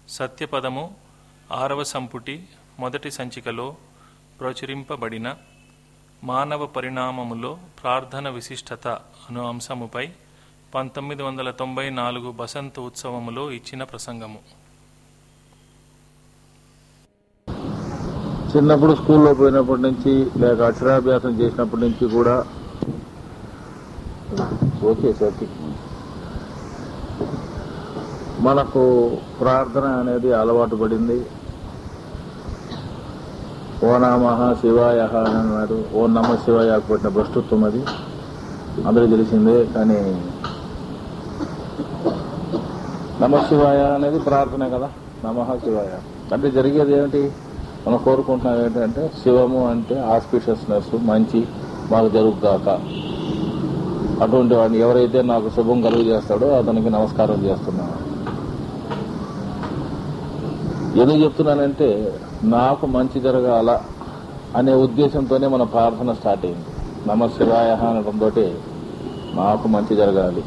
సత్యపదము ఆరవ సంపుటి మొదటి సంచికలో ప్రచురింపబడిన మానవ పరిణామములో ప్రార్థన విశిష్టత అను అంశముపై పంతొమ్మిది వందల తొంభై నాలుగు బసంత ఉత్సవములో ఇచ్చిన ప్రసంగము చిన్నప్పుడు స్కూల్లో పోయినప్పటి నుంచి లేక అక్షరాభ్యాసం చేసినప్పటి నుంచి కూడా ఓకే సరికి మనకు ప్రార్థన అనేది అలవాటు పడింది ఓ నమః శివాయ అని అన్నారు ఓ నమ శివాయ పెట్టిన ప్రస్తుత్వం అది అందరికీ తెలిసిందే కానీ నమ శివాయ అనేది ప్రార్థనే కదా నమః శివాయ అంటే జరిగేది ఏమిటి మనం కోరుకుంటున్నాం ఏంటంటే శివము అంటే ఆస్పిషియస్నెస్ మంచి మాకు జరుగుగాక అటువంటి వాడిని ఎవరైతే నాకు శుభం కలుగు చేస్తాడో అతనికి నమస్కారం చేస్తున్నాను ఎందుకు చెప్తున్నానంటే నాకు మంచి జరగాల అనే ఉద్దేశంతోనే మన ప్రార్థన స్టార్ట్ అయింది నమ శివాయ అనడంతో నాకు మంచి జరగాలి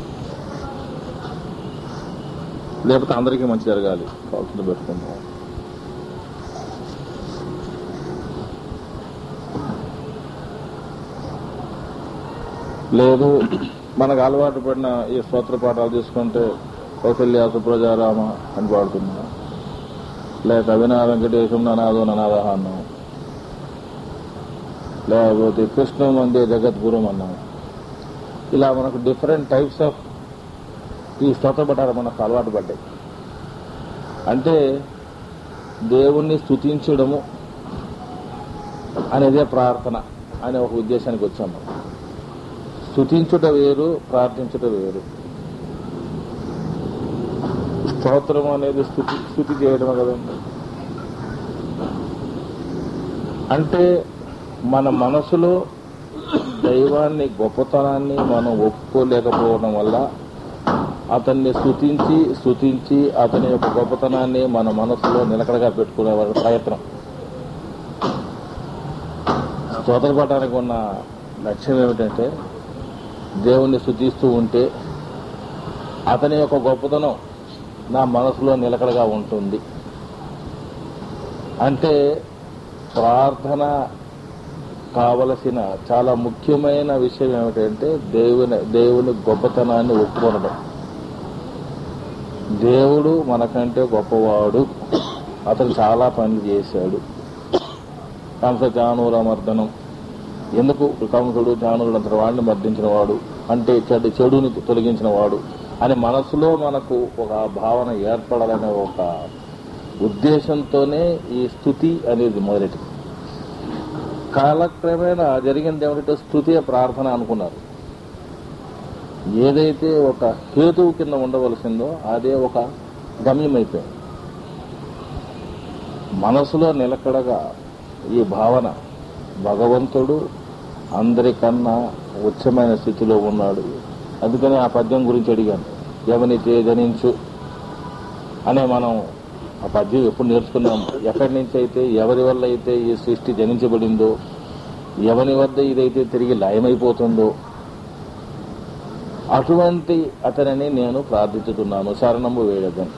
లేకపోతే అందరికీ మంచి జరగాలి కావాల్సింది పెట్టుకుంటాం లేదు మనకు అలవాటు పడిన ఈ స్తోత్ర పాఠాలు తీసుకుంటే కౌశల్య సుప్రజారామ అని పాడుతున్నా లేక అవినా వెంకటేశం ననాదో ననాద అన్నాం లేకపోతే కృష్ణ మందే జగద్గురం అన్నాం ఇలా మనకు డిఫరెంట్ టైప్స్ ఆఫ్ ఈ స్తోత్ర పటాలు మనకు అలవాటు పడ్డాయి అంటే దేవుణ్ణి స్తుతించడము అనేదే ప్రార్థన అనే ఒక ఉద్దేశానికి వచ్చాం మనం స్తుతించుట వేరు ప్రార్థించుట వేరు స్తోత్రం అనేది స్థుతి స్థుతి చేయడం కదండి అంటే మన మనసులో దైవాన్ని గొప్పతనాన్ని మనం ఒప్పుకోలేకపోవడం వల్ల అతన్ని స్థుతించి స్థుతించి అతని యొక్క గొప్పతనాన్ని మన మనసులో నిలకడగా పెట్టుకునే వాళ్ళ ప్రయత్నం స్తోత్రపడడానికి ఉన్న లక్ష్యం ఏమిటంటే దేవుణ్ణి స్థుతిస్తూ ఉంటే అతని యొక్క గొప్పతనం నా మనసులో నిలకడగా ఉంటుంది అంటే ప్రార్థన కావలసిన చాలా ముఖ్యమైన విషయం ఏమిటంటే దేవుని దేవుని గొప్పతనాన్ని ఒప్పుకొనడం దేవుడు మనకంటే గొప్పవాడు అతను చాలా పనులు చేశాడు కంస చానూర మర్దనం ఎందుకు కంసుడు చానుడు అంతటి వాడిని మర్దించిన వాడు అంటే చెడు చెడుని తొలగించిన వాడు అని మనసులో మనకు ఒక భావన ఏర్పడాలనే ఒక ఉద్దేశంతోనే ఈ స్థుతి అనేది మొదలెట్టి కాలక్రమేణా జరిగింది ఏమిటంటే స్థుతి ప్రార్థన అనుకున్నారు ఏదైతే ఒక హేతువు కింద ఉండవలసిందో అదే ఒక గమ్యం అయిపోయింది మనసులో నిలకడగా ఈ భావన భగవంతుడు అందరికన్నా ఉచ్చమైన స్థితిలో ఉన్నాడు అందుకని ఆ పద్యం గురించి అడిగాను ఎవనితే జనించు అనే మనం ఆ పద్యం ఎప్పుడు నేర్చుకున్నాము ఎక్కడి నుంచి అయితే ఎవరి వల్ల అయితే ఈ సృష్టి జనించబడిందో ఎవరి వద్ద ఇదైతే తిరిగి లయమైపోతుందో అటువంటి అతనిని నేను ప్రార్థించుతున్నాను శరణము వేయదని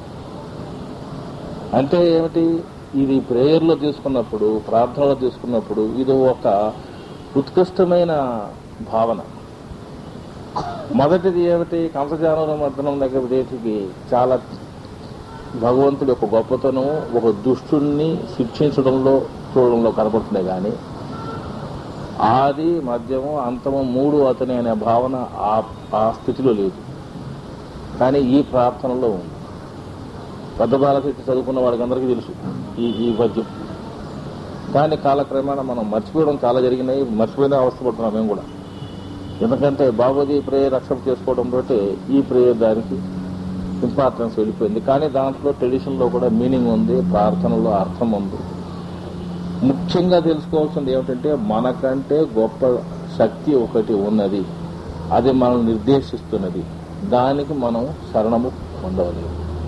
అంటే ఏమిటి ఇది ప్రేయర్లో తీసుకున్నప్పుడు ప్రార్థనలో తీసుకున్నప్పుడు ఇది ఒక ఉత్కృష్టమైన భావన మొదటిది ఏమిటి కంసజానుల మర్దనం దగ్గర దేశకి చాలా భగవంతుడి యొక్క గొప్పతనం ఒక దుష్టుణ్ణి శిక్షించడంలో చూడడంలో కనపడుతుంది కానీ ఆది మధ్యము అంతము మూడు అతని అనే భావన ఆ ఆ స్థితిలో లేదు కానీ ఈ ప్రార్థనలో ఉంది పెద్ద బాలశక్తి చదువుకున్న వాడికి అందరికీ తెలుసు ఈ ఈ పద్యం కానీ కాలక్రమేణా మనం మర్చిపోవడం చాలా జరిగినాయి మర్చిపోయిన అవస్థపడుతున్నాం మేము కూడా ఎందుకంటే బాబోది ప్రేయర్ అక్సెప్ట్ చేసుకోవడంతో ఈ ప్రేయర్ దానికి ఇంపార్టెన్స్ వెళ్ళిపోయింది కానీ దాంట్లో ట్రెడిషన్లో కూడా మీనింగ్ ఉంది ప్రార్థనలో అర్థం ఉంది ముఖ్యంగా తెలుసుకోవాల్సింది ఏమిటంటే మనకంటే గొప్ప శక్తి ఒకటి ఉన్నది అది మనం నిర్దేశిస్తున్నది దానికి మనం శరణము పొందవాలి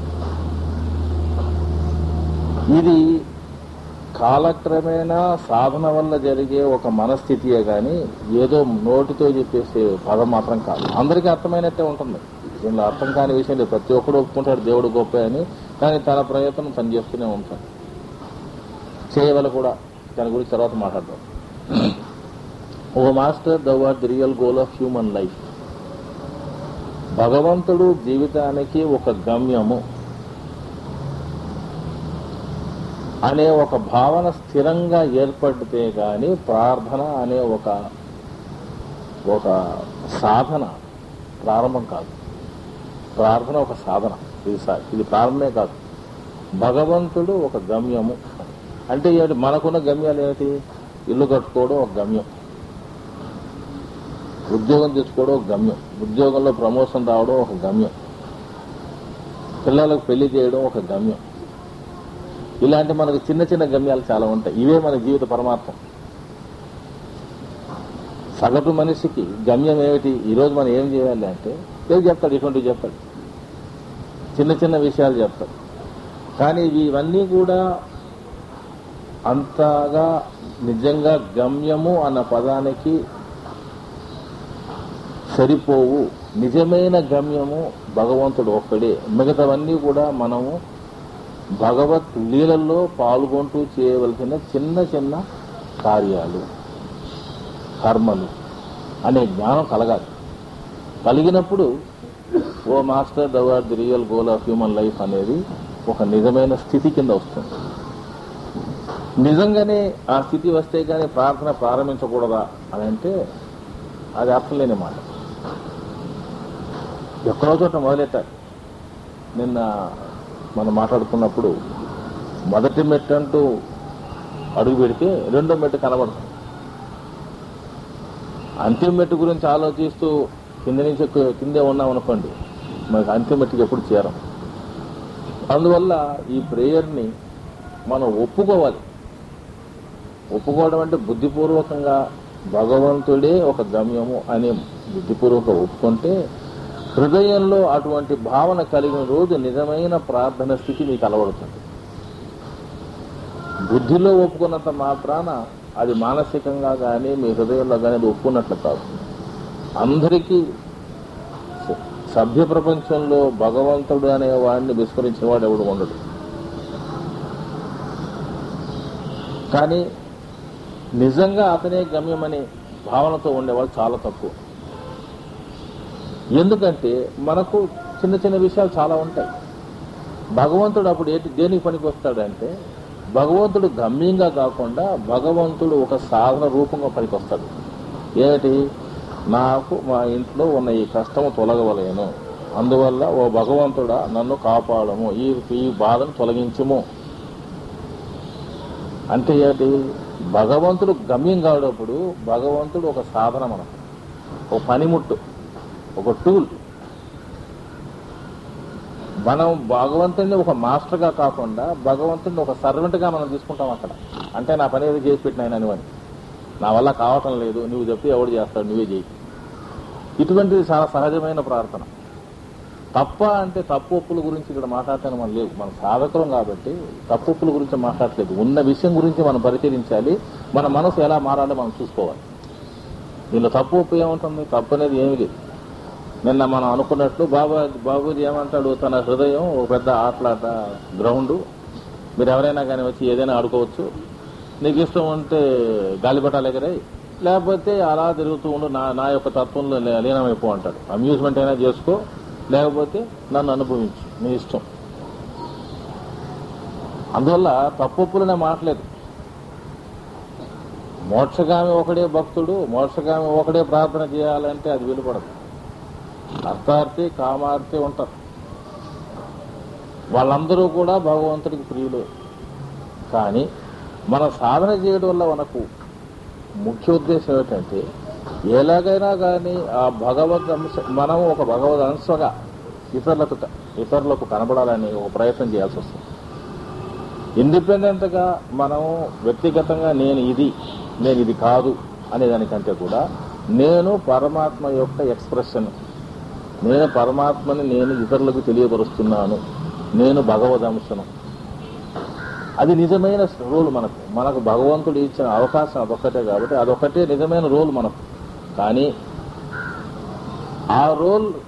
ఇది కాలక్రమేణా సాధన వల్ల జరిగే ఒక మనస్థితియే గాని ఏదో నోటితో చెప్పేసే పదం మాత్రం కాదు అందరికీ అర్థమైనట్టే ఉంటుంది దీనిలో అర్థం కాని విషయం లేదు ప్రతి ఒక్కడు ఒప్పుకుంటాడు దేవుడు గొప్ప అని కానీ తన ప్రయత్నం తను చేస్తూనే ఉంటాడు చేయవల కూడా దాని గురించి తర్వాత మాట్లాడదాం O master the what the real goal of human life భగవంతుడు జీవితానికి ఒక గమ్యము అనే ఒక భావన స్థిరంగా ఏర్పడితే గాని ప్రార్థన అనే ఒక ఒక సాధన ప్రారంభం కాదు ప్రార్థన ఒక సాధన ఇది సా- ఇది ప్రారంభమే కాదు భగవంతుడు ఒక గమ్యము అంటే ఏమిటి మనకున్న గమ్యాలు ఏమిటి ఇల్లు కట్టుకోవడం ఒక గమ్యం ఉద్యోగం తెచ్చుకోవడం ఒక గమ్యం ఉద్యోగంలో ప్రమోషన్ రావడం ఒక గమ్యం పిల్లలకు పెళ్లి చేయడం ఒక గమ్యం ఇలాంటి మనకు చిన్న చిన్న గమ్యాలు చాలా ఉంటాయి ఇవే మన జీవిత పరమార్థం సగటు మనిషికి గమ్యం ఏమిటి ఈరోజు మనం ఏం చేయాలి అంటే ఏది చెప్తాడు ఇటువంటివి చెప్తాడు చిన్న చిన్న విషయాలు చెప్తాడు కానీ ఇవి- ఇవన్నీ కూడా అంతగా నిజంగా గమ్యము అన్న పదానికి సరిపోవు నిజమైన గమ్యము భగవంతుడు ఒక్కడే మిగతావన్నీ కూడా మనము భగవత్ లీలల్లో పాల్గొంటూ చేయవలసిన చిన్న చిన్న కార్యాలు కర్మలు అనే జ్ఞానం కలగాలి కలిగినప్పుడు O master the what the real goal of human life అనేది ఒక నిజమైన స్థితి కింద వస్తుంది నిజంగానే ఆ స్థితి వస్తే కానీ ప్రార్థన ప్రారంభించకూడదా అని అంటే అది అర్థం లేని మాట ఎక్కడో చోట మొదలెట్టాలి నిన్న మనం మాట్లాడుకున్నప్పుడు మొదటి మెట్టు అంటూ అడుగు పెడితే రెండో మెట్టు కనబడుతుంది అంతిమ మెట్టు గురించి ఆలోచిస్తూ కింద నుంచి ఎక్కు- కిందే ఉన్నాం అనుకోండి మనకి అంతిమ మెట్టుకి ఎప్పుడు చేరం అందువల్ల ఈ ప్రేయర్ని మనం ఒప్పుకోవాలి ఒప్పుకోవడం అంటే బుద్ధిపూర్వకంగా భగవంతుడే ఒక గమ్యము అని బుద్ధిపూర్వక ఒప్పుకుంటే హృదయంలో అటువంటి భావన కలిగిన రోజు నిజమైన ప్రార్థన స్థితి మీకు అలవడుతుంది బుద్ధిలో ఒప్పుకున్నంత మాత్రాన అది మానసికంగా కానీ మీ హృదయంలో కానీ అది ఒప్పుకున్నట్లు కాదు అందరికీ స- సభ్య ప్రపంచంలో భగవంతుడు అనే వాడిని విస్మరించిన వాడు ఎవడు ఉండడు కానీ నిజంగా అతనే గమ్యమనే భావనతో ఉండేవాళ్ళు చాలా తక్కువ ఎందుకంటే మనకు చిన్న చిన్న విషయాలు చాలా ఉంటాయి భగవంతుడు అప్పుడు ఏంటి దేనికి పనికి వస్తాడంటే భగవంతుడు గమ్యంగా కాకుండా భగవంతుడు ఒక సాధన రూపంగా పనికి వస్తాడు ఏమిటి నాకు మా ఇంట్లో ఉన్న ఈ కష్టము తొలగవలేను అందువల్ల ఓ భగవంతుడా నన్ను కాపాడము ఈ ఈ బాధను తొలగించుము అంటే ఏంటి భగవంతుడు గమ్యం కావడప్పుడు భగవంతుడు ఒక సాధన మనకు ఒక పనిముట్టు ఒక టూల్ మనం భగవంతుడిని ఒక మాస్టర్గా కాకుండా భగవంతుడిని ఒక సర్వెంట్గా మనం తీసుకుంటాం అక్కడ అంటే నా పని ఏదో చేసి పెట్టిన ఆయన అని నా వల్ల కావటం లేదు నువ్వు చెప్తే ఎవడు చేస్తాడు నువ్వే చేయి ఇటువంటిది చాలా సహజమైన ప్రార్థన తప్ప అంటే తప్పు ఒప్పుల గురించి ఇక్కడ మాట్లాడటానికి మనం లేవు మన సాధకులం కాబట్టి తప్పు ఒప్పుల గురించి మాట్లాడలేదు ఉన్న విషయం గురించి మనం పరిశీలించాలి మన మనసు ఎలా మారాలో మనం చూసుకోవాలి దీనిలో తప్పు ఒప్పు ఏముంటుంది తప్పు అనేది ఏమీ లేదు నిన్న మనం అనుకున్నట్లు బాబా బాబూజీ ఏమంటాడు తన హృదయం ఒక పెద్ద ఆటలాట గ్రౌండ్ మీరు ఎవరైనా కానీ వచ్చి ఏదైనా ఆడుకోవచ్చు నీకు ఇష్టం ఉంటే గాలిపటాలు ఎగరాయి లేకపోతే అలా తిరుగుతూ ఉండు నా నా యొక్క తత్వంలో లీ- లీనమైపో అంటాడు అమ్యూజ్మెంట్ అయినా చేసుకో లేకపోతే నన్ను అనుభవించు నీ ఇష్టం అందువల్ల తప్పొప్పులనే మాట్లేదు మోక్షగామి ఒకడే భక్తుడు మోక్షగామి ఒకడే ప్రార్థన చేయాలంటే అది వెలుపడదు అర్థార్థి కామార్థి ఉంటారు వాళ్ళందరూ కూడా భగవంతుడికి ప్రియులే కానీ మన సాధన చేయడం వల్ల మనకు ముఖ్య ఉద్దేశం ఏమిటంటే ఎలాగైనా కానీ ఆ భగవద్ అంశ మనం ఒక భగవద్ అంశగా ఇతరులకు ఇతరులకు కనబడాలని ఒక ప్రయత్నం చేయాల్సి వస్తుంది ఇండిపెండెంట్ గా మనం వ్యక్తిగతంగా నేను ఇది నేను ఇది కాదు అనే దానికంటే కూడా నేను పరమాత్మ యొక్క ఎక్స్ప్రెషన్ నేను పరమాత్మని నేను ఇతరులకు తెలియపరుస్తున్నాను నేను భగవద్ అంశను అది నిజమైన రోల్ మనకు మనకు భగవంతుడు ఇచ్చిన అవకాశం అదొక్కటే కాబట్టి అదొక్కటే నిజమైన రోల్ మనకు కానీ ఆ రోల్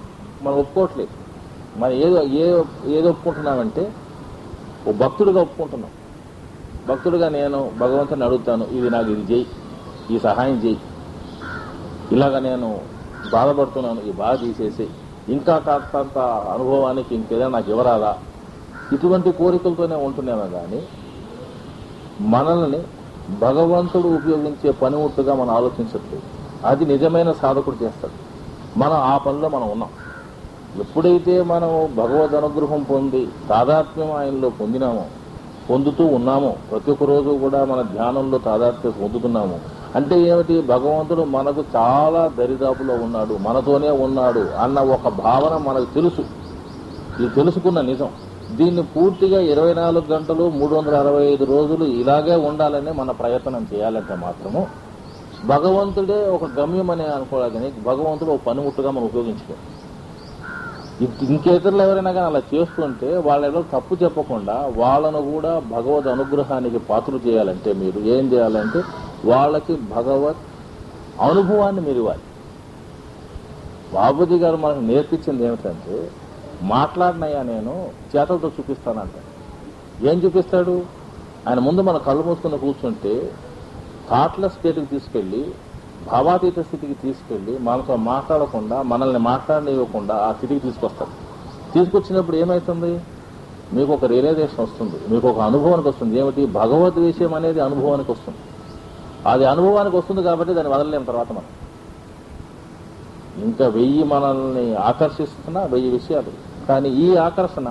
మనం ఒప్పుకోవట్లేదు మనం ఏదో ఏ ఏదో ఒప్పుకుంటున్నామంటే ఓ భక్తుడిగా ఒప్పుకుంటున్నాం భక్తుడిగా నేను భగవంతుని అడుగుతాను ఇది నాకు ఇది చేయి ఈ సహాయం చేయి ఇలాగ నేను బాధపడుతున్నాను ఈ బాధ తీసేసి ఇంకా కాస్తంత అనుభవానికి ఇంకేదైనా నాకు ఇవ్వరాదా ఇటువంటి కోరికలతోనే ఉంటున్నామే కానీ మనల్ని భగవంతుడు ఉపయోగించే పనిముట్టుగా మనం ఆలోచించట్లేదు అది నిజమైన సాధకుడు చేస్తాడు మనం ఆ పనిలో మనం ఉన్నాం ఎప్పుడైతే మనం భగవద్ అనుగ్రహం పొంది తాదాత్మ్యం ఆయనలో పొందినామో పొందుతూ ఉన్నామో ప్రతి ఒక్క రోజు కూడా మన ధ్యానంలో తాదాత్మ్యం పొందుతున్నాము అంటే ఏమిటి భగవంతుడు మనకు చాలా దరిదాపులో ఉన్నాడు మనతోనే ఉన్నాడు అన్న ఒక భావన మనకు తెలుసు ఇది తెలుసుకున్న నిజం దీన్ని పూర్తిగా ఇరవై నాలుగు గంటలు మూడు వందల అరవై ఐదు రోజులు ఇలాగే ఉండాలని మన ప్రయత్నం చేయాలంటే మాత్రము భగవంతుడే ఒక గమ్యం అని అనుకోవాలి కానీ భగవంతుడు ఒక పనిముట్టుగా మనం ఉపయోగించుకో ఇ- ఇంకేతరులు ఎవరైనా కానీ అలా చేస్తుంటే వాళ్ళలో తప్పు చెప్పకుండా వాళ్ళను కూడా భగవద్ అనుగ్రహానికి పాత్రలు చేయాలంటే మీరు ఏం చేయాలంటే వాళ్ళకి భగవత్ అనుభవాన్ని మీరు ఇవ్వాలి బాబుజీ గారు మనకు నేర్పించింది ఏమిటంటే మాట్లాడినయ్యా నేను చేతలతో చూపిస్తానంట ఏం చూపిస్తాడు ఆయన ముందు మన కళ్ళు మూసుకుని కూర్చుంటే థాట్ల స్టేట్కి తీసుకెళ్లి భావాతీత స్థితికి తీసుకెళ్లి మనతో మాట్లాడకుండా మనల్ని మాట్లాడనివ్వకుండా ఆ స్థితికి తీసుకొస్తాడు తీసుకొచ్చినప్పుడు ఏమవుతుంది మీకు ఒక రియలైజేషన్ వస్తుంది మీకు ఒక అనుభవానికి వస్తుంది ఏమిటి భగవద్ విషయం అనేది అనుభవానికి వస్తుంది అది అనుభవానికి వస్తుంది కాబట్టి దాన్ని వదలలేము తర్వాత మనం ఇంకా వెయ్యి మనల్ని ఆకర్షిస్తున్న వెయ్యి విషయాలు కానీ ఈ ఆకర్షణ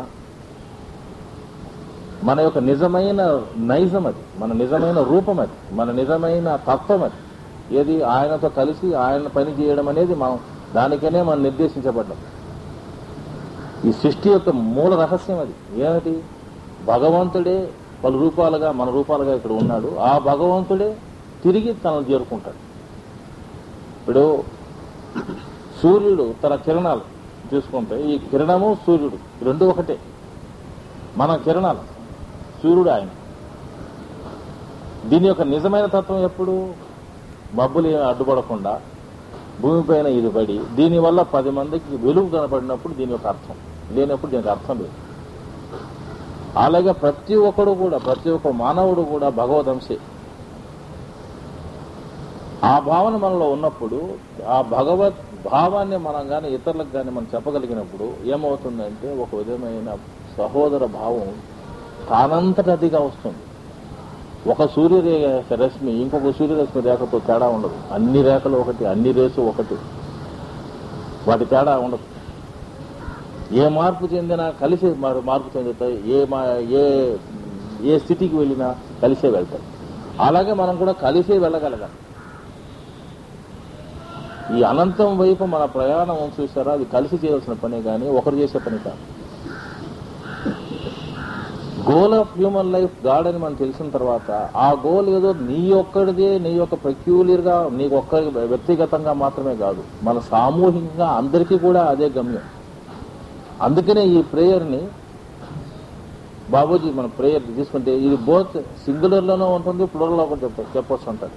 మన యొక్క నిజమైన నైజం అది మన నిజమైన రూపం అది మన నిజమైన తత్వం అది ఏది ఆయనతో కలిసి ఆయన పని చేయడం అనేది మనం దానికనే మనం నిర్దేశించబడ్డాం ఈ సృష్టి యొక్క మూల రహస్యం అది ఏమిటి భగవంతుడే పలు రూపాలుగా మన రూపాలుగా ఇక్కడ ఉన్నాడు ఆ భగవంతుడే తిరిగి తనను చేరుకుంటాడు ఇప్పుడు సూర్యుడు తన కిరణాలు తీసుకుంటే ఈ కిరణము సూర్యుడు రెండు ఒకటే మన కిరణాలు సూర్యుడు ఆయన దీని యొక్క నిజమైన తత్వం ఎప్పుడు మబ్బులు ఏమీ అడ్డుపడకుండా భూమిపైన ఇది పడి దీనివల్ల పది మందికి వెలుగు కనపడినప్పుడు దీని యొక్క అర్థం లేనప్పుడు దీనికి అర్థం లేదు అలాగే ప్రతి ఒక్కడు కూడా ప్రతి ఒక్క మానవుడు కూడా భగవదంశే ఆ భావన మనలో ఉన్నప్పుడు ఆ భగవత్ భావాన్ని మనం కానీ ఇతరులకు కానీ మనం చెప్పగలిగినప్పుడు ఏమవుతుందంటే ఒక విధమైన సహోదర భావం తానంతట అదిగా వస్తుంది ఒక సూర్యరేఖ రశ్మి ఇంకొక సూర్యరశ్మి రేఖతో తేడా ఉండదు అన్ని రేఖలు ఒకటి అన్ని రేసు ఒకటి వాటి తేడా ఉండదు ఏ మార్పు చెందినా కలిసి మార్- మార్పు చెందుతాయి ఏ మా- ఏ ఏ స్థితికి వెళ్ళినా కలిసే వెళ్తాయి అలాగే మనం కూడా కలిసే వెళ్ళగలగాలి ఈ అనంతం వైపు మన ప్రయాణం చూసారా అది కలిసి చేయాల్సిన పని కానీ ఒకరు చేసే పని కాదు goal of human life God అని మనం తెలిసిన తర్వాత ఆ గోల్ ఏదో నీ ఒక్కడిదే నీ యొక్క పెక్యూలియర్ గా నీకు ఒక్కడి వ్యక్తిగతంగా మాత్రమే కాదు మన సామూహికంగా అందరికీ కూడా అదే గమ్యం అందుకనే ఈ ప్రేయర్ ని బాబూజీ మన ప్రేయర్ తీసుకుంటే ఇది బోత్ సింగులర్ లోనూ ఉంటుంది ప్లూరల్ లో కూడా చెప్ప చెప్పొచ్చు అంటారు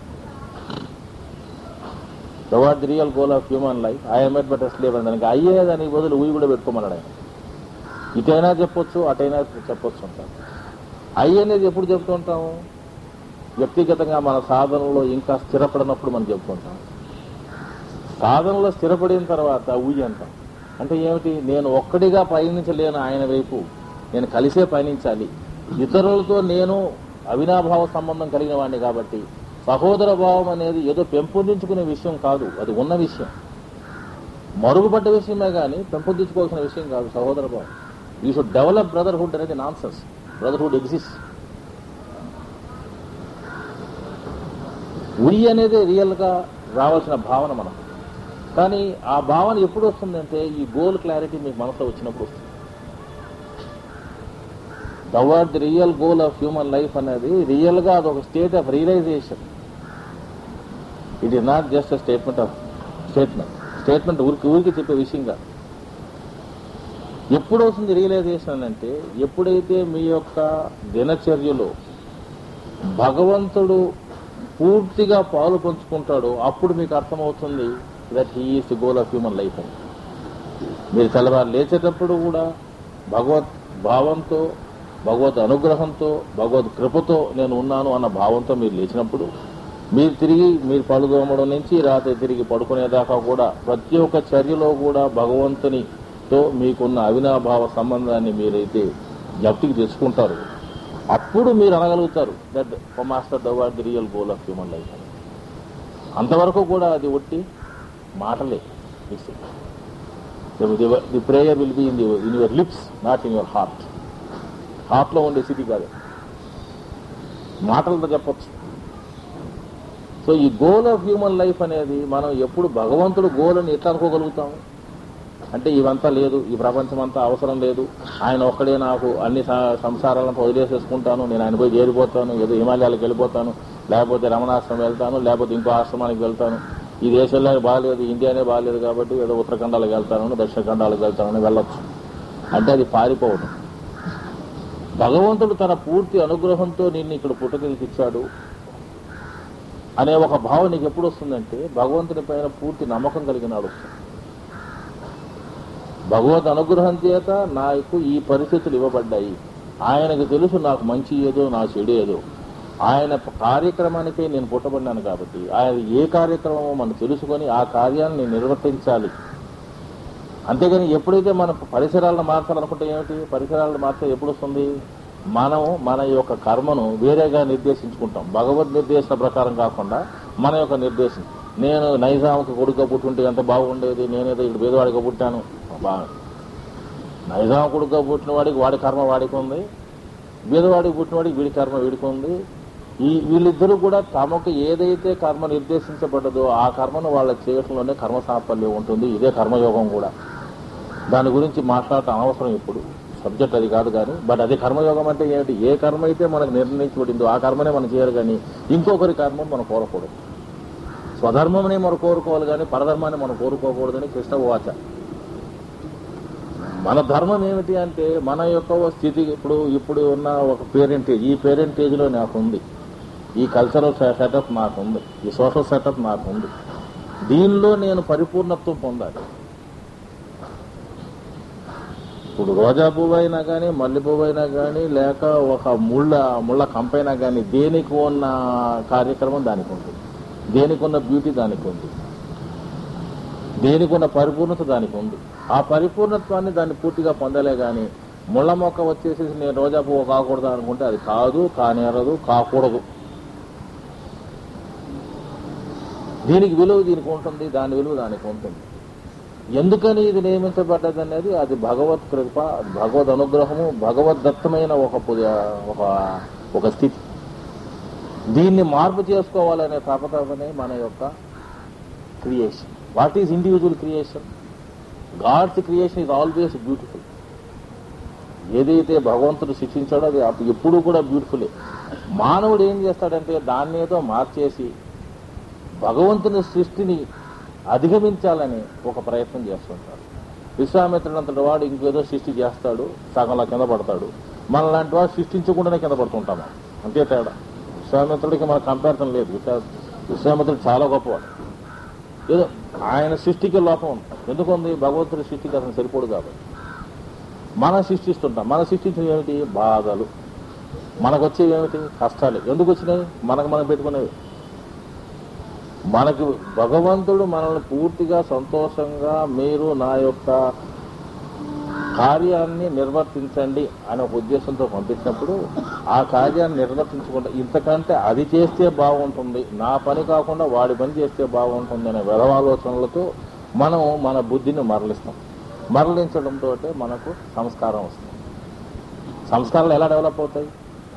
what the real goal of human life I am at but slave అని దానికి అయ్యే దానికి బదులు ఊయి కూడా పెట్టుకోమన్నాడు ఆయన ఇటైనా చెప్పొచ్చు అటైనా చెప్పొచ్చు అంటారు ఐ అనేది ఎప్పుడు చెప్తూ ఉంటాము వ్యక్తిగతంగా మన సాధనలో ఇంకా స్థిరపడినప్పుడు మనం చెప్పుకుంటాం సాధనలో స్థిరపడిన తర్వాత ఊయి అంటాం అంటే ఏమిటి నేను ఒక్కడిగా పయనించలేను ఆయన వైపు నేను కలిసే పయనించాలి ఇతరులతో నేను అవినాభావ సంబంధం కలిగిన వాడిని కాబట్టి సహోదర భావం అనేది ఏదో పెంపొందించుకునే విషయం కాదు అది ఉన్న విషయం మరుగుపడ్డ విషయమే కానీ పెంపొందించుకోవాల్సిన విషయం కాదు సహోదర భావం యూ షుడ్ డెవలప్ బ్రదర్హుడ్ అనేది నాన్సెన్స్ బ్రదర్హుడ్ ఎగ్జిస్ట్ ఉరి అనేది రియల్ గా రావాల్సిన భావన మనం కానీ ఆ భావన ఎప్పుడు వస్తుందంటే ఈ గోల్ క్లారిటీ మీకు మనసులో వచ్చినప్పుడు వస్తుంది the what the real goal of human life అనేది రియల్ గా అదొక state of realisation it is not just a statement of statement statement ఊరికి ఊరికి చెప్పే విషయం కాదు ఎప్పుడు వస్తుంది రియలైజేషన్ అంటే ఎప్పుడైతే మీ యొక్క దినచర్యలో భగవంతుడు పూర్తిగా పాలు పంచుకుంటాడో అప్పుడు మీకు అర్థమవుతుంది that he is the goal of human life అని మీరు తెల్లవారు లేచేటప్పుడు కూడా భగవత్ భావంతో భగవత్ అనుగ్రహంతో భగవత్ కృపతో నేను ఉన్నాను అన్న భావంతో మీరు లేచినప్పుడు మీరు తిరిగి మీరు పలుదోమడం నుంచి రాత్రి తిరిగి పడుకునేదాకా కూడా ప్రతి ఒక్క చర్యలో కూడా భగవంతునితో మీకున్న అవినాభావ సంబంధాన్ని మీరైతే జప్తికి తెచ్చుకుంటారు అప్పుడు మీరు అనగలుగుతారు దట్ మాస్టర్ దవాడ్ the real goal of human life అని అంతవరకు కూడా అది ఒట్టి మాటలే the prayer will be in in your lips not in your heart హార్ట్లో ఉండే స్థితి కాదు మాటలతో చెప్పొచ్చు సో ఈ గోల్ ఆఫ్ హ్యూమన్ లైఫ్ అనేది మనం ఎప్పుడు భగవంతుడు గోల్ అని ఎట్లా అనుకోగలుగుతాము అంటే ఇవంతా లేదు ఈ ప్రపంచం అంతా అవసరం లేదు ఆయన ఒక్కడే నాకు అన్ని స- సంసారాలను వదిలేసేసుకుంటాను నేను ఆయన పోయి చేరిపోతాను ఏదో హిమాలయాలకు వెళ్ళిపోతాను లేకపోతే రమణాశ్రమం వెళ్తాను లేకపోతే ఇంకో ఆశ్రమానికి వెళ్తాను ఈ దేశంలో బాగాలేదు ఇండియానే బాగాలేదు కాబట్టి ఏదో ఉత్తరాఖండాలకు వెళ్తాను దక్షిణ ఖండాలకు వెళ్తానని వెళ్ళొచ్చు అంటే అది పారిపోవడం భగవంతుడు తన పూర్తి అనుగ్రహంతో నిన్ను ఇక్కడ పుట్టకించాడు అనే ఒక భావం నీకు ఎప్పుడు వస్తుందంటే భగవంతుని పైన పూర్తి నమ్మకం కలిగినాడు భగవద్ అనుగ్రహం చేత నాకు ఈ పరిస్థితులు ఇవ్వబడ్డాయి ఆయనకు తెలుసు నాకు మంచి ఏదో నా చెడు ఏదో ఆయన కార్యక్రమానికే నేను పుట్టబడినాను కాబట్టి ఆయన ఏ కార్యక్రమమో మనం తెలుసుకొని ఆ కార్యాన్ని నేను నిర్వర్తించాలి అంతేగాని ఎప్పుడైతే మన పరిసరాలను మార్చాలనుకుంటే ఏమిటి పరిసరాలను మార్చే ఎప్పుడు వస్తుంది మనం మన యొక్క కర్మను వేరేగా నిర్దేశించుకుంటాం భగవద్ నిర్దేశన ప్రకారం కాకుండా మన యొక్క నిర్దేశం నేను నైజాంకి కొడుకు పుట్టుంటే ఎంత బాగుండేది నేనేదో ఇక్కడ పేదవాడిగా పుట్టాను బాగా నైజాం కొడుకు పుట్టిన వాడికి వాడి కర్మ వాడికి ఉంది బీదవాడికి పుట్టిన వాడికి వీడి కర్మ వీడికి ఉంది ఈ వీళ్ళిద్దరూ కూడా తమకు ఏదైతే కర్మ నిర్దేశించబడ్డదో ఆ కర్మను వాళ్ళ చేయటంలోనే కర్మ సాఫల్యం ఉంటుంది ఇదే కర్మయోగం కూడా దాని గురించి మాట్లాడటం అనవసరం ఇప్పుడు సబ్జెక్ట్ అది కాదు కానీ బట్ అది కర్మయోగం అంటే ఏమిటి ఏ కర్మ అయితే మనకు నిర్ణయించబడిందో ఆ కర్మనే మనం చేయాలి కానీ ఇంకొకరి కర్మం మనం కోరకూడదు స్వధర్మమనే మనం కోరుకోవాలి కానీ పరధర్మాన్ని మనం కోరుకోకూడదని కృష్ణ వాచ మన ధర్మం ఏమిటి అంటే మన యొక్క స్థితి ఇప్పుడు ఇప్పుడు ఉన్న ఒక పేరెంటేజ్ ఈ పేరెంటేజ్లో నాకు ఉంది ఈ కల్చరల్ సెటప్ నాకు ఉంది ఈ సోషల్ సెటప్ నాకు ఉంది దీనిలో నేను పరిపూర్ణత్వం పొందాలి ఇప్పుడు రోజా పువ్వు అయినా కానీ మల్లె పువ్వు అయినా కానీ లేక ఒక ముళ్ళ ముళ్ళ కంపైనా కానీ దేనికి ఉన్న కార్యక్రమం దానికి ఉంది దేనికి ఉన్న బ్యూటీ దానికి ఉంది దేనికి ఉన్న పరిపూర్ణత దానికి ఉంది ఆ పరిపూర్ణత్వాన్ని దాన్ని పూర్తిగా పొందలే గాని ముళ్ళ మొక్క వచ్చేసి నేను రోజా పువ్వు కాకూడదు అనుకుంటే అది కాదు కానేరదు కాకూడదు దీనికి విలువ దీనికి ఉంటుంది దాని విలువ దానికి ఉంటుంది ఎందుకని ఇది నియమించబడ్డది అనేది అది భగవత్ కృప భగవద్ అనుగ్రహము భగవద్దత్తమైన ఒక పు- ఒక ఒక స్థితి దీన్ని మార్పు చేసుకోవాలనే తపతపనే మన యొక్క creation what is individual creation God's creation is always beautiful ఏదైతే భగవంతుడు శిక్షించాడో అది అప్పుడు ఎప్పుడూ కూడా బ్యూటిఫుల్లే మానవుడు ఏం చేస్తాడంటే దాన్ని ఏదో మార్చేసి భగవంతుని సృష్టిని అధిగమించాలని ఒక ప్రయత్నం చేస్తుంటాడు విశ్వామిత్రుడంతటి వాడు ఇంకేదో సృష్టి చేస్తాడు సగంలా కింద పడతాడు మన లాంటి వాడు సృష్టించకుండానే కింద పడుతుంటాం మనం. అంతే తేడా విశ్వామిత్రుడికి మన కంపారిజన్ లేదు విశ్వా విశ్వామిత్రుడు చాలా గొప్పవాడు ఏదో ఆయన సృష్టికి లోపం ఉంది ఎందుకు ఉంది భగవంతుడి సృష్టికి అతను సరిపోడు కాబట్టి మనం సృష్టిస్తుంటాం మనం సృష్టించిన ఏమిటి బాధలు మనకు వచ్చేవి ఏమిటి కష్టాలు ఎందుకు వచ్చినాయి మనకు మనం పెట్టుకునేవి మనకు భగవంతుడు మనల్ని పూర్తిగా సంతోషంగా మీరు నా యొక్క కార్యాన్ని నిర్వర్తించండి అనే ఒక ఉద్దేశంతో పంపించినప్పుడు ఆ కార్యాన్ని నిర్వర్తించకుండా ఇంతకంటే అది చేస్తే బాగుంటుంది నా పని కాకుండా వాడి పని చేస్తే బాగుంటుంది అనే విధవాలోచనలతో మనం మన బుద్ధిని మరలిస్తాం మరలించడంతో మనకు సంస్కారం వస్తుంది సంస్కారాలు ఎలా డెవలప్ అవుతాయి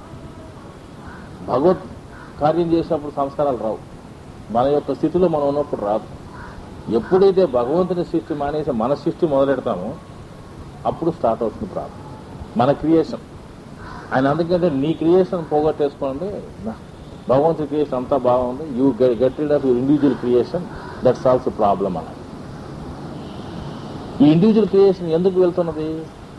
భగవత్ కార్యం చేసినప్పుడు సంస్కారాలు రావు మన యొక్క స్థితిలో మనం ఉన్నప్పుడు రాదు ఎప్పుడైతే భగవంతుని సృష్టి మానేసి మన సృష్టి మొదలెడతామో అప్పుడు స్టార్ట్ అవుతుంది ప్రాబ్లం మన క్రియేషన్ ఆయన అందుకంటే నీ క్రియేషన్ పోగొట్టేసుకోండి నా- భగవంతుడి క్రియేషన్ అంతా బాగుంది you get rid of your individual creation that solves problem అన్న ఈ ఇండివిజువల్ క్రియేషన్ ఎందుకు వెళ్తున్నది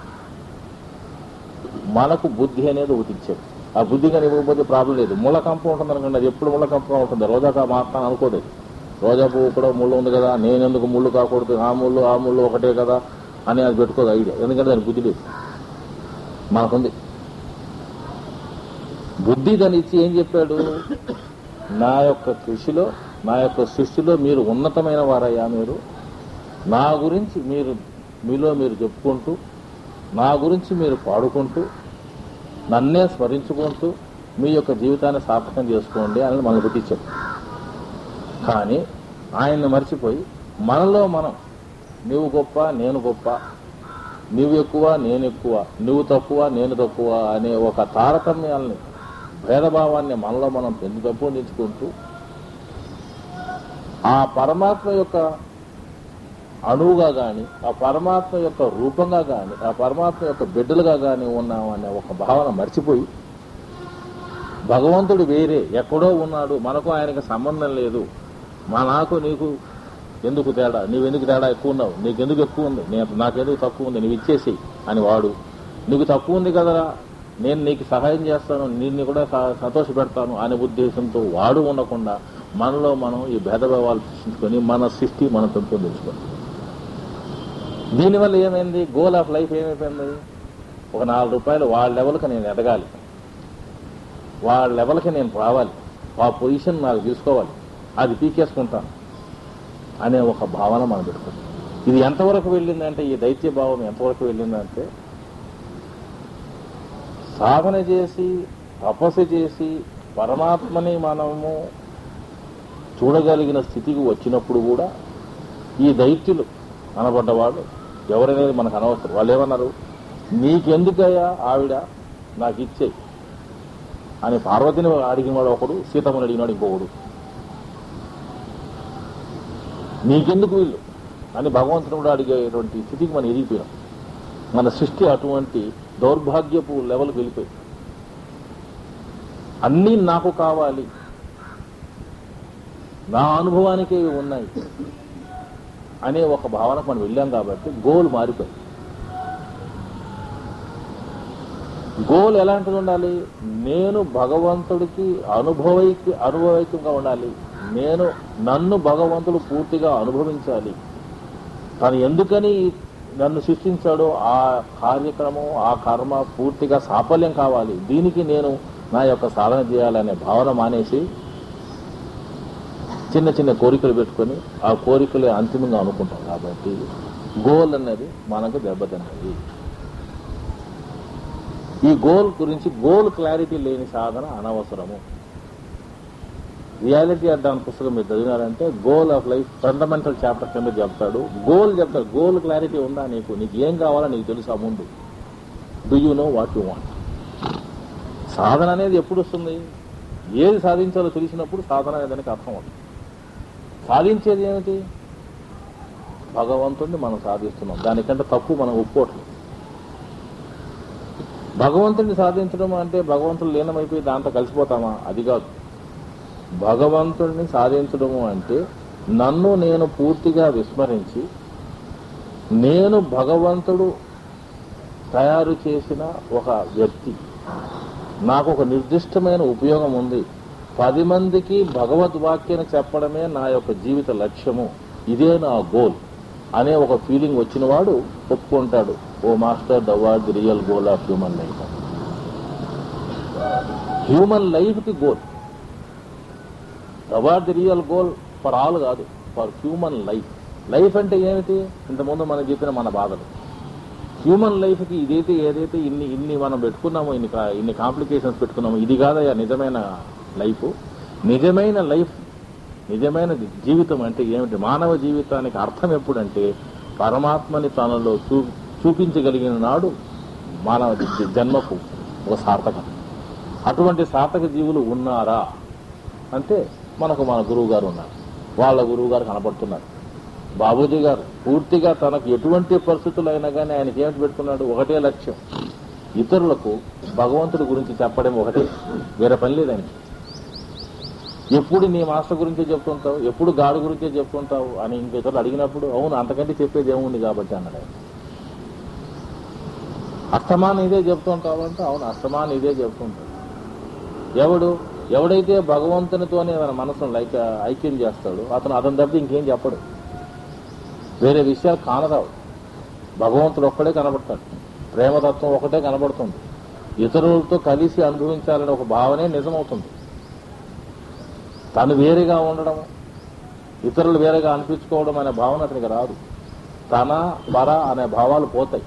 మనకు బుద్ధి అనేది ఒకటి ఇచ్చేది ఆ బుద్ధి కానీ ఇవ్వకపోతే ప్రాబ్లం లేదు ముళ్ళ కంప ఉంటుంది అనుకోండి అది ఎప్పుడు ముళ్ళ కంపగా ఉంటుంది రోజాక మాత్రం అనుకోదు అది. రోజా పువ్వు కూడా ముళ్ళు ఉంది కదా నేను ఎందుకు ముళ్ళు కాకూడదు ఆ ముళ్ళు ఆ ముళ్ళు ఒకటే కదా అని అది పెట్టుకోదు ఐడియా ఎందుకంటే దానికి బుద్ధి లేదు మనకుంది బుద్ధి దాన్ని ఇచ్చి ఏం చెప్పాడు నా యొక్క కృషిలో నా యొక్క సృష్టిలో మీరు ఉన్నతమైన వారయ్యా మీరు నా గురించి మీరు మీలో మీరు చెప్పుకుంటూ నా గురించి మీరు పాడుకుంటూ నన్నే స్మరించుకుంటూ మీ యొక్క జీవితాన్ని సార్థకం చేసుకోండి అని మనల్ని పెట్టించాడు కానీ ఆయన్ని మర్చిపోయి మనలో మనం నువ్వు గొప్ప నేను గొప్ప నువ్వు ఎక్కువ నేను ఎక్కువ నువ్వు తక్కువ నేను తక్కువ అనే ఒక తారతమ్యాల్ని భేదభావాన్ని మనలో మనం పెంచు పెంపొందించుకుంటూ ఆ పరమాత్మ యొక్క అణువుగా గాని ఆ పరమాత్మ యొక్క రూపంగా గాని ఆ పరమాత్మ యొక్క బిడ్డలుగా గాని ఉన్నామనే ఒక భావన మర్చిపోయి భగవంతుడు వేరే ఎక్కడో ఉన్నాడు మనకు ఆయనకు సంబంధం లేదు మా నాకు నీకు ఎందుకు తేడా నీవెందుకు తేడా ఎక్కువ ఉన్నావు నీకెందుకు ఎక్కువ ఉంది నేను నాకెందుకు తక్కువ ఉంది నువ్వు ఇచ్చేసి అని వాడు నీకు తక్కువ ఉంది కదరా నేను నీకు సహాయం చేస్తాను నిన్ను కూడా స- సంతోష పెడతాను అనే ఉద్దేశంతో వాడు ఉండకుండా మనలో మనం ఈ భేదభావాలు సృష్టించుకొని మన సృష్టి మనం పెంపొందించుకొని దీనివల్ల ఏమైంది గోల్ ఆఫ్ లైఫ్ ఏమైపోయింది ఒక నాలుగు రూపాయలు వాళ్ళ లెవెల్కి నేను ఎదగాలి వాళ్ళ లెవెల్కి నేను రావాలి ఆ పొజిషన్ నాకు తీసుకోవాలి అది పీకేసుకుంటాను అనే ఒక భావన మనం పెట్టుకుంటాం ఇది ఎంతవరకు వెళ్ళిందంటే ఈ దైత్య భావం ఎంతవరకు వెళ్ళిందంటే సాధన చేసి తపస్సు చేసి పరమాత్మని మనము చూడగలిగిన స్థితికి వచ్చినప్పుడు కూడా ఈ దైత్యులు అనబడ్డవాళ్ళు ఎవరనేది మనకు అనవసరం వాళ్ళు ఏమన్నారు నీకెందుకయ్యా ఆవిడ నాకు ఇచ్చేయి అని పార్వతిని అడిగినవాడు ఒకడు సీతమ్మని అడిగినాడు ఇంకొకడు నీకెందుకు వీళ్ళు అని భగవంతుని కూడా అడిగేటువంటి స్థితికి మనం ఎదిగిపోయాం మన సృష్టి అటువంటి దౌర్భాగ్యపు లెవెల్కి వెళ్ళిపోయి అన్నీ నాకు కావాలి నా అనుభవానికే ఇవి ఉన్నాయి అనే ఒక భావనకు మనం వెళ్ళాం కాబట్టి గోల్ మారిపోయి గోల్ ఎలాంటిది ఉండాలి నేను భగవంతుడికి అనుభవైకి అనుభవైకంగా ఉండాలి నేను నన్ను భగవంతుడు పూర్తిగా అనుభవించాలి తను ఎందుకని నన్ను సృష్టించాడో ఆ కార్యక్రమం ఆ కర్మ పూర్తిగా సాఫల్యం కావాలి దీనికి నేను నా యొక్క సాధన చేయాలనే భావన మానేసి చిన్న చిన్న కోరికలు పెట్టుకొని ఆ కోరికలే అంతిమంగా అనుకుంటాం కాబట్టి గోల్ అన్నది మనకు దెబ్బతిన్నది ఈ గోల్ గురించి గోల్ క్లారిటీ లేని సాధన అనవసరము రియాలిటీ అడ్డాన్ పుస్తకం మీరు చదివినారంటే goal of life fundamental chapter కింద చెప్తాడు గోల్ చెప్తాడు గోల్ క్లారిటీ ఉందా నీకు నీకు ఏం కావాలో నీకు తెలుసా ముందు do you know what you want సాధన అనేది ఎప్పుడు వస్తుంది ఏది సాధించాలో తెలిసినప్పుడు సాధన అనేది దానికి అర్థం అవుతుంది సాధించేది ఏమిటి భగవంతుడిని మనం సాధిస్తున్నాం దానికంటే తక్కువ మనం ఒప్పుకోవట్లేదు భగవంతుడిని సాధించడం అంటే భగవంతుడు లీనమైపోయి దాంతో కలిసిపోతామా అది కాదు భగవంతుడిని సాధించడము అంటే నన్ను నేను పూర్తిగా విస్మరించి నేను భగవంతుడు తయారు చేసిన ఒక వ్యక్తి నాకు ఒక నిర్దిష్టమైన ఉపయోగం ఉంది పది మందికి భగవద్వాక్యాన్ని చెప్పడమే నా యొక్క జీవిత లక్ష్యము ఇదే నా గోల్ అనే ఒక ఫీలింగ్ వచ్చిన వాడు ఒప్పుకుంటాడు O master the what the real goal of human life human life కి goal award the real goal for all కాదు ఫర్ హ్యూమన్ లైఫ్ లైఫ్ అంటే ఏమిటి ఇంతకుముందు మనం చెప్పిన మన బాధలు హ్యూమన్ లైఫ్ కి ఇదైతే ఏదైతే ఇన్ని ఇన్ని మనం పెట్టుకున్నామో ఇన్ని కా- ఇన్ని కాంప్లికేషన్స్ పెట్టుకున్నామో ఇది కాదయ్యా నిజమైన లైఫ్ నిజమైన లైఫ్ నిజమైన జీవితం అంటే ఏమిటి మానవ జీవితానికి అర్థం ఎప్పుడంటే పరమాత్మని తనలో చూ చూపించగలిగిన నాడు మానవ జ- జన్మకు ఒక సార్థకత అటువంటి సార్థక జీవులు ఉన్నారా అంటే మనకు మన గురువు గారు ఉన్నారు వాళ్ళ గురువు గారు కనపడుతున్నారు బాబూజీ గారు పూర్తిగా తనకు ఎటువంటి పరిస్థితులు అయినా కానీ ఆయనకి ఏమిటి పెట్టుకున్నాడు ఒకటే లక్ష్యం ఇతరులకు భగవంతుడి గురించి చెప్పడం ఒకటే వేరే పని లేదు ఆయనకి ఎప్పుడు నీ మాస్టర్ గురించే చెప్తుంటావు ఎప్పుడు గాడు గురించే చెప్తుంటావు అని ఇంక ఇతరులు అడిగినప్పుడు అవును అంతకంటే చెప్పేది ఏముంది కాబట్టి అన్నాడు ఆయన అస్తమాన్ ఇదే చెప్తుంటావు అంటే అవును అస్తమాన్ ఇదే చెప్తుంటాడు ఎవడు ఎవడైతే భగవంతునితోనే మన మనసును లైక్ ఐక్యం చేస్తాడో అతను అతను తప్ప ఇంకేం చెప్పడు వేరే విషయాలు కానరావు భగవంతుడు ఒక్కడే కనబడతాడు ప్రేమతత్వం ఒకటే కనబడుతుంది ఇతరులతో కలిసి అనుభవించాలనే ఒక భావనే నిజమవుతుంది తను వేరేగా ఉండడం ఇతరులు వేరేగా అనిపించుకోవడం అనే భావన అతనికి రాదు తన పర అనే భావాలు పోతాయి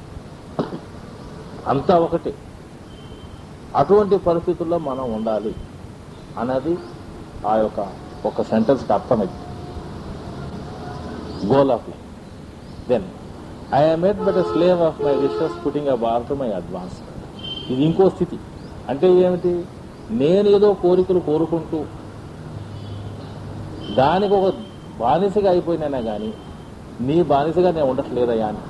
అంతా ఒకటే అటువంటి పరిస్థితుల్లో మనం ఉండాలి అనేది ఆ యొక్క ఒక సెంటెన్స్కి అర్థమైంది goal of life then I made but slave of my wishes putting a bar to my advance ఇది ఇంకో స్థితి అంటే ఏమిటి నేను ఏదో కోరికలు కోరుకుంటూ దానికి ఒక బానిసగా అయిపోయినానే గాని నీ బానిసగా నేను ఉండట్లేదయ్యా అని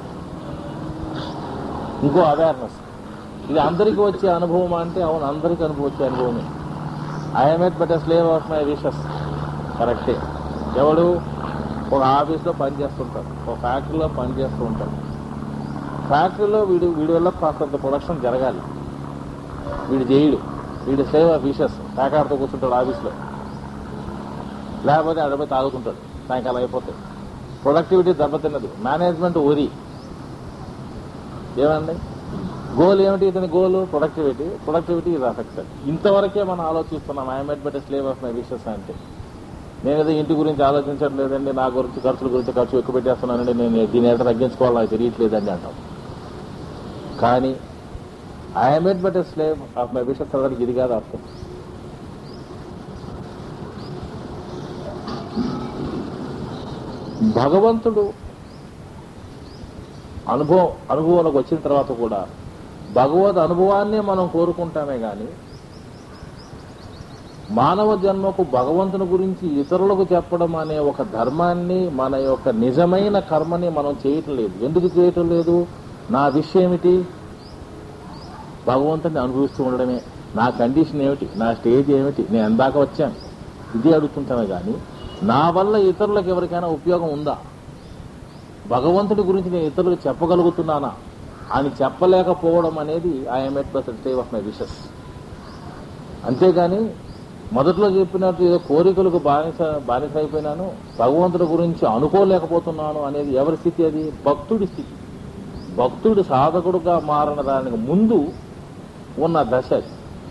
ఇంకో అవేర్నెస్ ఇది అందరికీ వచ్చే అనుభవం అంటే అవును అందరికీ అనుభవం వచ్చే అనుభవమే I am at but slave of my wishes కరెక్టే ఎవడు ఒక ఆఫీస్లో పనిచేస్తుంటాడు ఒక ఫ్యాక్టరీలో పనిచేస్తూ ఉంటాడు ఫ్యాక్టరీలో వీడు వీడి వల్ల కాస్తంత ప్రొడక్షన్ జరగాలి వీడు చేయడు వీడు స్లేవ్ ఆఫ్ విషెస్ ప్యాకార్తో కూర్చుంటాడు ఆఫీస్లో లేకపోతే అడపై తాగుతుంటాడు సాయంకాలం అయిపోతే ప్రొడక్టివిటీ దెబ్బతిన్నది మేనేజ్మెంట్ ఒరి ఏమండి గోల్ ఏమిటి ఇతని గోల్ ప్రొడక్టివిటీ ప్రొడక్టివిటీ ఇది అఫెక్టెడ్ ఇంతవరకే మనం ఆలోచిస్తున్నాం I am at but slave of my wishes అంటే నేను ఏదో ఇంటి గురించి ఆలోచించట్లేదండి నా గురించి ఖర్చుల గురించి ఖర్చు ఎక్కువ పెట్టేస్తున్నానండి నేను దీని ఎట్లా తగ్గించుకోవాలి నాకు తెలియట్లేదండి అంటాం కానీ I am at but slave of my wishes అతనికి ఇది కాదు అర్థం భగవంతుడు అనుభవం అనుభవంలోకి వచ్చిన తర్వాత కూడా భగవద్ అనుభవాన్నే మనం కోరుకుంటామే గాని మానవ జన్మకు భగవంతుని గురించి ఇతరులకు చెప్పడం అనే ఒక ధర్మాన్ని మన యొక్క నిజమైన కర్మని మనం చేయటం లేదు ఎందుకు చేయటం లేదు నా విషయం ఏమిటి భగవంతుని అనుభవిస్తూ ఉండడమే నా కండిషన్ ఏమిటి నా స్టేజ్ ఏమిటి నేను ఎందాక వచ్చాను ఇది అడుగుతుంటామే కానీ నా వల్ల ఇతరులకు ఎవరికైనా ఉపయోగం ఉందా భగవంతుడి గురించి నేను ఇతరులకు చెప్పగలుగుతున్నానా అని చెప్పలేకపోవడం అనేది ఐఎమ్ ఎట్ పర్సెంట్ సేవ్ ఆఫ్ మై విషెస్ అంతేగాని మొదట్లో చెప్పినట్టు ఏదో కోరికలకు బానిస బానిస అయిపోయినాను భగవంతుడి గురించి అనుకోలేకపోతున్నాను అనేది ఎవరి స్థితి అది భక్తుడి స్థితి భక్తుడు సాధకుడుగా మారిన దానికి ముందు ఉన్న దశ అది.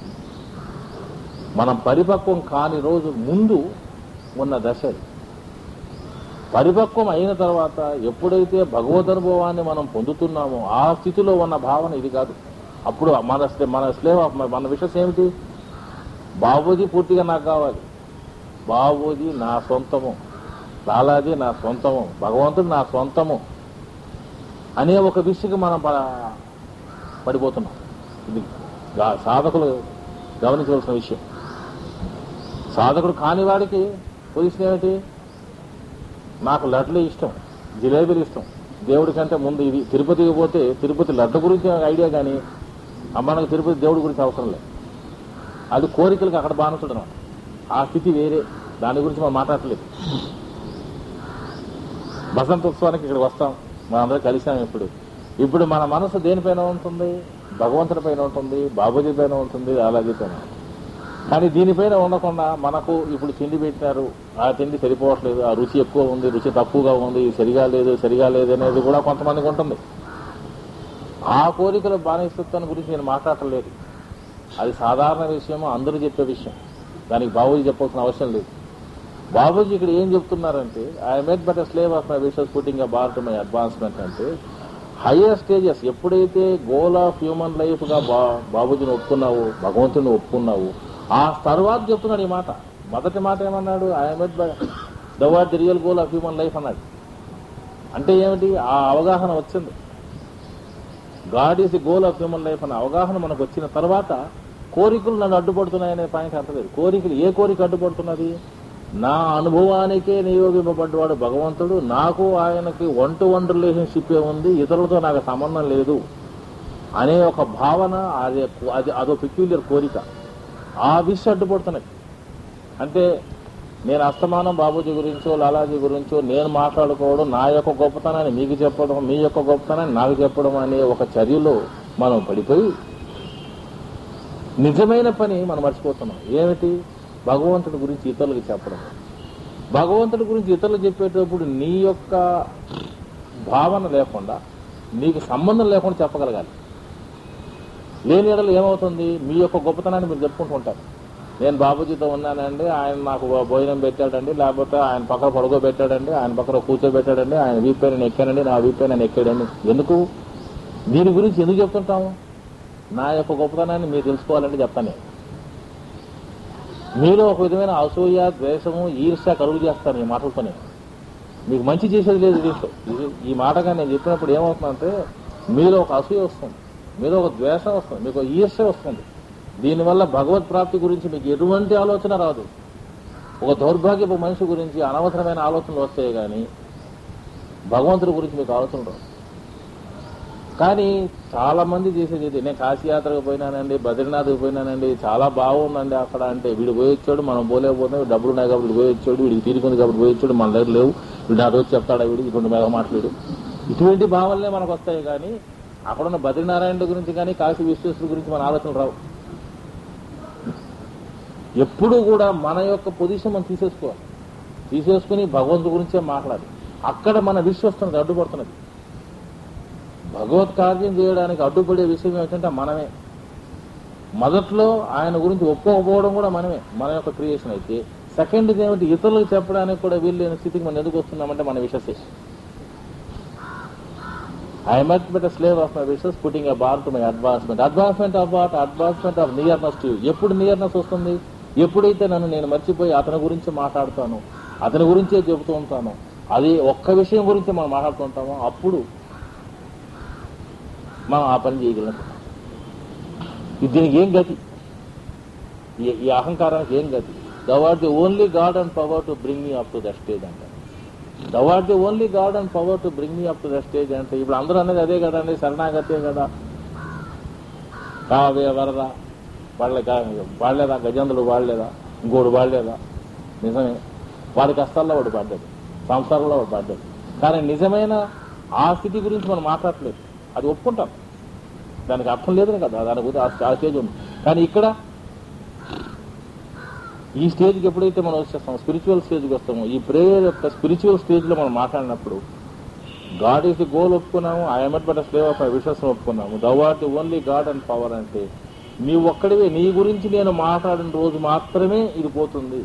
మనం పరిపక్వం కాని రోజు ముందు ఉన్న దశ అది. పరిపక్వం అయిన తర్వాత ఎప్పుడైతే భగవద్ అనుభవాన్ని మనం పొందుతున్నామో ఆ స్థితిలో ఉన్న భావన ఇది కాదు అప్పుడు మన స్లే- మన స్లేవ్ ఆఫ్ మన విషయం ఏమిటి బాబూజీ పూర్తిగా నాకు కావాలి బాబూజీ నా సొంతము లాలాజీ నా సొంతము భగవంతుడు నా సొంతము అనే ఒక విషయకి మనం ప- పడిపోతున్నాం ఇది గా- సాధకులు గమనించవలసిన విషయం సాధకుడు కాని వాడికి పొజిషన్ ఏమిటి నాకు లడ్లు ఇష్టం జిలేబీలు ఇష్టం దేవుడి కంటే ముందు ఇది తిరుపతికి పోతే తిరుపతి లడ్డు గురించి నాకు ఐడియా కానీ అమ్మ నాకు తిరుపతి దేవుడి గురించి అవసరం లేదు అది కోరికలకు అక్కడ బానిసడు అన్నమాట. ఆ స్థితి వేరే దాని గురించి మనం మాట్లాడలేదు వసంత ఉత్సవానికి ఇక్కడ వస్తాం మనందరం కలిసాం ఇప్పుడు ఇప్పుడు మన మనసు దేనిపైన ఉంటుంది భగవంతుడి పైన ఉంటుంది బాబూజీ పైన ఉంటుంది అలాజీ పైన ఉంటుంది. కానీ దీనిపైన ఉండకుండా మనకు ఇప్పుడు తిండి పెట్టినారు ఆ తిండి సరిపోవట్లేదు ఆ రుచి ఎక్కువ ఉంది రుచి తక్కువగా ఉంది ఇది సరిగా లేదు సరిగా లేదు అనేది కూడా కొంతమందికి ఉంటుంది ఆ కోరికల బానిసత్వాన్ని గురించి నేను మాట్లాడలేదు అది సాధారణ విషయము అందరూ చెప్పే విషయం దానికి బాబూజీ చెప్పాల్సిన అవసరం లేదు బాబూజీ ఇక్కడ ఏం చెప్తున్నారంటే I made but slave of my wishes putting a bar to my advancement అంటే హయ్యర్ స్టేజెస్ ఎప్పుడైతే గోల్ ఆఫ్ హ్యూమన్ లైఫ్ గా బా బాబూజీని ఒప్పుకున్నావు భగవంతుని ఒప్పుకున్నావు ఆ తర్వాత చెప్తున్నాడు ఈ మాట మొదటి మాట ఏమన్నాడు I made by thou what the real goal of human life అన్నాడు అంటే ఏమిటి ఆ అవగాహన వచ్చింది God is the goal of human life అనే అవగాహన మనకు వచ్చిన తర్వాత కోరికలు నన్ను అడ్డుపడుతున్నాయనే పాయింట్ అర్థలేదు కోరికలు ఏ కోరిక అడ్డుపడుతున్నది నా అనుభవానికే నియోగింపబడ్డవాడు భగవంతుడు నాకు ఆయనకి వన్ టు వన్ రిలేషన్షిప్ ఉంది ఇతరులతో నాకు సంబంధం లేదు అనే ఒక భావన అది అది అదో పెక్యులర్ కోరిక ఆ విషయం అడ్డుపడుతున్నాయి అంటే నేను అస్తమానం బాబూజీ గురించో లాలాజీ గురించో నేను మాట్లాడుకోవడం నా యొక్క గొప్పతనాన్ని మీకు చెప్పడం మీ యొక్క గొప్పతనాన్ని నాకు చెప్పడం అనే ఒక చర్యలో మనం పడిపోయి నిజమైన పని మనం మర్చిపోతున్నాం ఏమిటి భగవంతుడి గురించి ఇతరులకు చెప్పడం భగవంతుడి గురించి ఇతరులకు చెప్పేటప్పుడు నీ యొక్క భావన లేకుండా నీకు సంబంధం లేకుండా చెప్పగలగాలి లేని ఎడలు ఏమవుతుంది మీ యొక్క గొప్పతనాన్ని మీరు చెప్పుకుంటూ ఉంటారు నేను బాబుజీతో ఉన్నానండి ఆయన నాకు భోజనం పెట్టాడండి లేకపోతే ఆయన పక్కన పడుకోబెట్టాడండి ఆయన పక్కన కూర్చోబెట్టాడండి ఆయన వీపై నేను ఎక్కానండి నా వీపై నేను ఎక్కాడండి ఎందుకు దీని గురించి ఎందుకు చెప్తుంటాము నా యొక్క గొప్పతనాన్ని మీరు తెలుసుకోవాలంటే చెప్తాను నేను మీలో ఒక విధమైన అసూయ ద్వేషము ఈర్ష్య కలుగు చేస్తాను ఈ మాటలతోనే మీకు మంచి చేసేది లేదు దీంట్లో ఇది- ఈ మాటగా నేను చెప్పినప్పుడు ఏమవుతుందంటే మీలో ఒక అసూయ వస్తుంది మీలో ఒక ద్వేషం వస్తుంది మీకు ఒక ఈర్ష్య వస్తుంది దీనివల్ల భగవత్ ప్రాప్తి గురించి మీకు ఎటువంటి ఆలోచన రాదు ఒక దౌర్భాగ్యపు మనిషి గురించి అనవసరమైన ఆలోచనలు వస్తాయి కానీ భగవంతుడి గురించి మీకు ఆలోచన రాదు కానీ చాలా మంది చేసేది ఇది నేను కాశీయాత్రకు పోయినానండి బద్రీనాథ్కి పోయినానండి చాలా బాగుందండి అక్కడ అంటే వీడు పోయి వచ్చాడు మనం పోలేకపోతే డబ్బులు ఉన్నాయి కాబట్టి వీడు పోయి వచ్చాడు వీడికి తీరుకుంది కాబట్టి పోయి వచ్చాడు మన దగ్గర లేవు వీడు నా రోజు చెప్తాడా వీడు ఇటువంటి మీద మాట్లాడు ఇటువంటి భావనలే మనకు వస్తాయి కానీ అక్కడున్న బద్రీనారాయణ గురించి కానీ కాశీ విశ్వేశ్వరుడు గురించి మన ఆలోచనలు రావు ఎప్పుడు కూడా మన యొక్క పొజిషన్ మనం తీసేసుకోవాలి తీసేసుకుని భగవంతుడి గురించే మాట్లాడాలి అక్కడ మన విశ్వస్తున్నది అడ్డుపడుతున్నది భగవత్ కార్యం చేయడానికి అడ్డుపడే విషయం ఏమిటంటే మనమే మొదట్లో ఆయన గురించి ఒప్పుకోకపోవడం కూడా మనమే మన యొక్క క్రియేషన్ అయితే సెకండ్ ఏమిటి ఇతరులకు చెప్పడానికి కూడా వీలు లేని స్థితికి మనం ఎందుకు వస్తున్నామంటే మన విషసే I made but slave of my wishes putting a bar to my advancement advancement of what advancement of nearness to ఎప్పుడు నియర్నెస్ వస్తుంది ఎప్పుడైతే నన్ను నేను మర్చిపోయి అతని గురించి మాట్లాడుతాను అతని గురించే చెబుతూ ఉంటాను అది ఒక్క విషయం గురించి మనం మాట్లాడుతూ ఉంటామో అప్పుడు మనం ఆ పని చేయగలం ఇది దీనికి ఏం గతి ఈ- ఈ అహంకారానికి ఏం గతి thou art the only God and power to bring me up to the stage అంటే thou art the only God and power to bring me up to the stage అంటే ఇప్పుడు అందరూ అనేది అదే కదండి శరణాగతే కదా కావే వరదా వాళ్ళ వాడలేదా గజందులు వాడలేదా ఇంకోడు వాడలేదా నిజమే వాడి కష్టాల్లో వాడు పడ్డాడు సంసారంలో వాడు పడ్డాడు కానీ నిజమైన ఆ స్థితి గురించి మనం మాట్లాడలేదు అది ఒప్పుకుంటాం దానికి అర్థం లేదు కదా దాని గురించి ఆ- ఆ స్టేజ్ ఉంది కానీ ఇక్కడ ఈ స్టేజ్కి ఎప్పుడైతే మనం వచ్చేస్తాం స్పిరిచువల్ స్టేజ్కి వస్తామో ఈ ప్రేయర్ యొక్క స్పిరిచువల్ స్టేజ్లో మనం మాట్లాడినప్పుడు గాడ్ ఈస్ ది గోల్ ఒప్పుకున్నాము I am yet but slave of my wishes ఒప్పుకున్నాము thou art the only God and power అంటే నీ ఒక్కడివే నీ గురించి నేను మాట్లాడిన రోజు మాత్రమే ఇది పోతుంది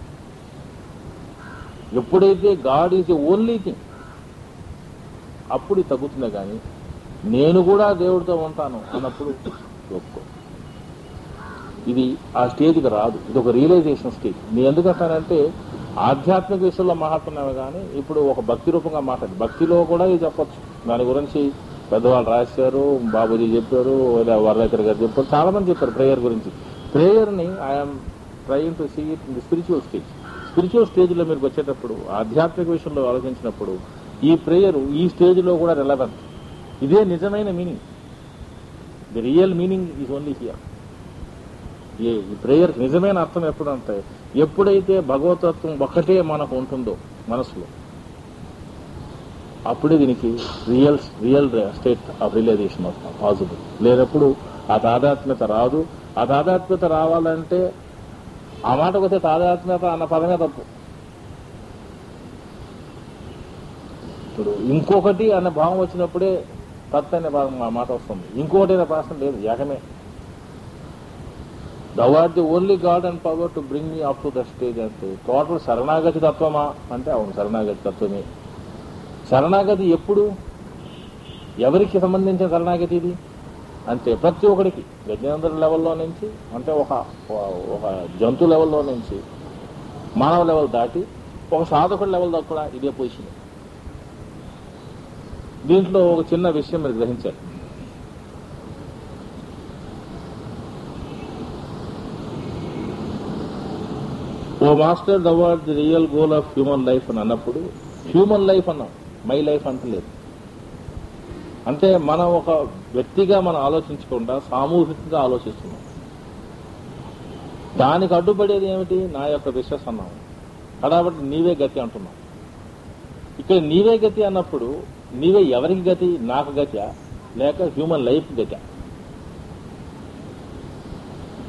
ఎప్పుడైతే God is the only thing అప్పుడు ఇది తగ్గుతుంది కానీ నేను కూడా దేవుడితో ఉంటాను అన్నప్పుడు ఒప్పుకో ఇది ఆ స్టేజ్కి రాదు ఇది ఒక రియలైజేషన్ స్టేజ్ నేను ఎందుకంటానంటే ఆధ్యాత్మిక విషయంలో మాట్లాడుతున్నాము కానీ ఇప్పుడు ఒక భక్తి రూపంగా మాట్లాడి భక్తిలో కూడా ఇది చెప్పొచ్చు దాని గురించి పెద్దవాళ్ళు రాశారు బాబుజీ చెప్పారు లేదా వరదకర్ గారు చెప్పారు చాలా మంది చెప్పారు ప్రేయర్ గురించి ప్రేయర్ ని I am trying to see it in the spiritual stage spiritual stage లో మీరు వచ్చేటప్పుడు ఆధ్యాత్మిక విషయంలో ఆలోచించినప్పుడు ఈ ప్రేయర్ ఈ స్టేజ్ లో కూడా రెలవెంట్ ఇదే నిజమైన meaning the real meaning is only here ఈ ప్రేయర్ నిజమైన అర్థం ఎప్పుడంటే ఎప్పుడైతే భగవతత్వం ఒక్కటే మనకు ఉంటుందో మనసులో అప్పుడే దీనికి real real state of realization possible లేనప్పుడు ఆ తాదాత్మ్యత రాదు ఆ తాదాత్మ్యత రావాలంటే ఆ మాటకు వస్తే తాదాత్మ్యత అన్న పదమే తప్పు ఇప్పుడు ఇంకొకటి అన్న భావం వచ్చినప్పుడే తత్ అనే భావం ఆ మాట వస్తుంది ఇంకొకటి అనే ప్రశ్న లేదు ఏకమే thou art the only God and power to bring me up to the stage అంటే టోటల్ శరణాగతి తత్వమా అంటే అవును శరణాగతి తత్వమే శరణాగతి ఎప్పుడు ఎవరికి సంబంధించిన శరణాగతి ఇది అంటే ప్రతి ఒక్కడికి గజేంద్ర లెవెల్లో నుంచి అంటే ఒక ఒక జంతు లెవెల్లో నుంచి మానవ లెవెల్ దాటి ఒక సాధకుడి లెవెల్ దాకా కూడా ఇదే పొజిషన్ దీంట్లో ఒక చిన్న విషయం మీరు గ్రహించాలి O master the what the real goal of human life అని అన్నప్పుడు హ్యూమన్ లైఫ్ అన్నాం మై లైఫ్ అంటలేదు అంటే మనం ఒక వ్యక్తిగా మనం ఆలోచించకుండా సామూహికంగా ఆలోచిస్తున్నాం దానికి అడ్డుపడేది ఏమిటి నా యొక్క విశ్వాసం అన్నాం కాబట్టి నీవే గతి అంటున్నాం ఇక్కడ నీవే గతి అన్నప్పుడు నీవే ఎవరికి గతి నాకు గతి లేక హ్యూమన్ లైఫ్ గతి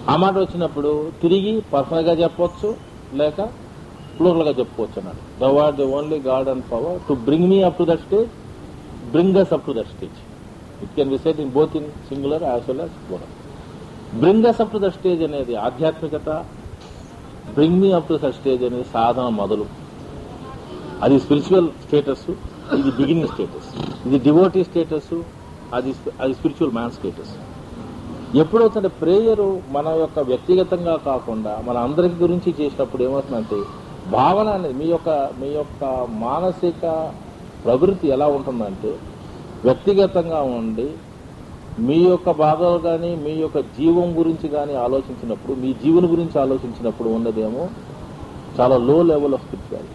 ఆ మాట వచ్చినప్పుడు తిరిగి పర్సనల్ గా చెప్పొచ్చు లేక ప్లూరల్ గా చెప్పుకోవచ్చు అన్నాడు thou art the only God and power to bring me up to that stage bring us up to that stage it can be said in both in singular as well as plural bring us up to the stage అనేది ఆధ్యాత్మికత bring me up to the stage అనేది సాధన మొదలు అది spiritual status ఇది beginning status ఇది devotee status అది అది స్పిరిచువల్ మ్యాన్ స్టేటస్ ఎప్పుడవుతుంటే ప్రేయర్ మన యొక్క వ్యక్తిగతంగా కాకుండా మన అందరికి గురించి చేసినప్పుడు ఏమవుతుందంటే భావన అనేది మీ యొక్క మీ యొక్క మానసిక ప్రవృత్తి ఎలా ఉంటుందంటే వ్యక్తిగతంగా ఉండి మీ యొక్క బాధలు కానీ మీ యొక్క జీవం గురించి కానీ ఆలోచించినప్పుడు మీ జీవన గురించి ఆలోచించినప్పుడు ఉన్నదేమో చాలా లో లెవెల్ ఆఫ్ స్పిరిచువాలిటీ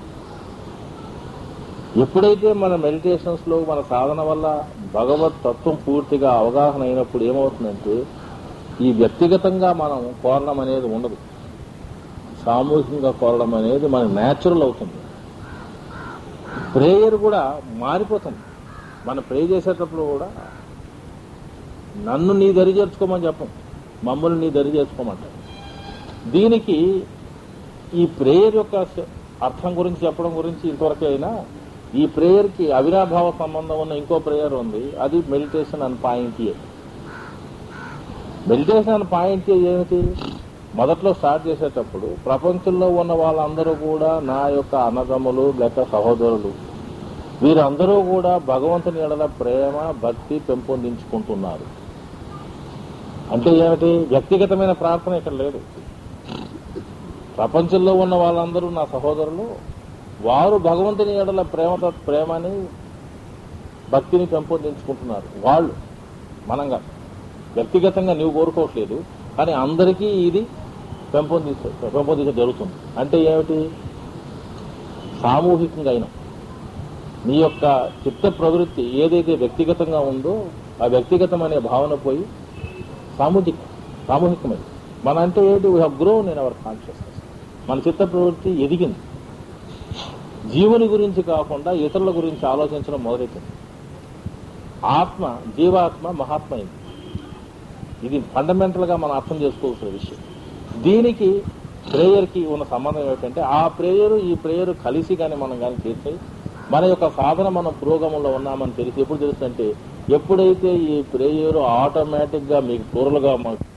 ఎప్పుడైతే మన మెడిటేషన్స్ లో మన సాధన వల్ల భగవత్ తత్వం పూర్తిగా అవగాహన అయినప్పుడు ఏమవుతుందంటే ఈ వ్యక్తిగతంగా మనం కోరడం అనేది ఉండదు సామూహికంగా కోరడం అనేది మన న్యాచురల్ అవుతుంది ప్రేయర్ కూడా మారిపోతుంది మనం ప్రే చేసేటప్పుడు కూడా నన్ను నీ దరి చేర్చుకోమని చెప్పం మమ్మల్ని నీ దరి చేర్చుకోమంటారు దీనికి ఈ ప్రేయర్ యొక్క అర్థం గురించి చెప్పడం గురించి ఇంతవరకు అయినా ఈ ప్రేయర్ కి అవినాభావ సంబంధం ఉన్న ఇంకో ప్రేయర్ ఉంది అది meditation and point A meditation and point A ఏమిటి మొదట్లో స్టార్ట్ చేసేటప్పుడు ప్రపంచంలో ఉన్న వాళ్ళందరూ కూడా నా యొక్క అన్నదమ్ములు లేక సహోదరులు వీరందరూ కూడా భగవంతుని ఎడల ప్రేమ భక్తి పెంపొందించుకుంటున్నారు అంటే ఏమిటి వ్యక్తిగతమైన ప్రార్థన ఇక్కడ లేదు ప్రపంచంలో ఉన్న వాళ్ళందరూ నా సహోదరులు వారు భగవంతుని ఎడల ప్రేమ ప్రేమని భక్తిని పెంపొందించుకుంటున్నారు వాళ్ళు మనంగా వ్యక్తిగతంగా నీవు కోరుకోవట్లేదు కానీ అందరికీ ఇది పెంపొందించ పెంపొందించడం జరుగుతుంది అంటే ఏమిటి సామూహికంగా అయినా నీ యొక్క చిత్త ప్రవృత్తి ఏదైతే వ్యక్తిగతంగా ఉందో ఆ వ్యక్తిగతమనే భావన పోయి సామూహిక సామూహికమైంది మన అంటే ఏంటి we have grown in our consciousness మన చిత్త ప్రవృత్తి ఎదిగింది జీవుని గురించి కాకుండా ఇతరుల గురించి ఆలోచించడం మొదలెట్టింది ఆత్మ జీవాత్మ మహాత్మ అయింది ఇది ఫండమెంటల్ గా మనం అర్థం చేసుకోవాల్సిన విషయం దీనికి ప్రేయర్ కి ఉన్న సంబంధం ఏమిటంటే ఆ ప్రేయర్ ఈ ప్రేయర్ కలిసి కానీ మనం కానీ చేస్తే మన యొక్క సాధన మనం పురోగమంలో ఉన్నామని తెలిసి ఎప్పుడు తెలుస్తుందంటే ఎప్పుడైతే ఈ ప్రేయర్ ఆటోమేటిక్ గా మీకు పూర్వలుగా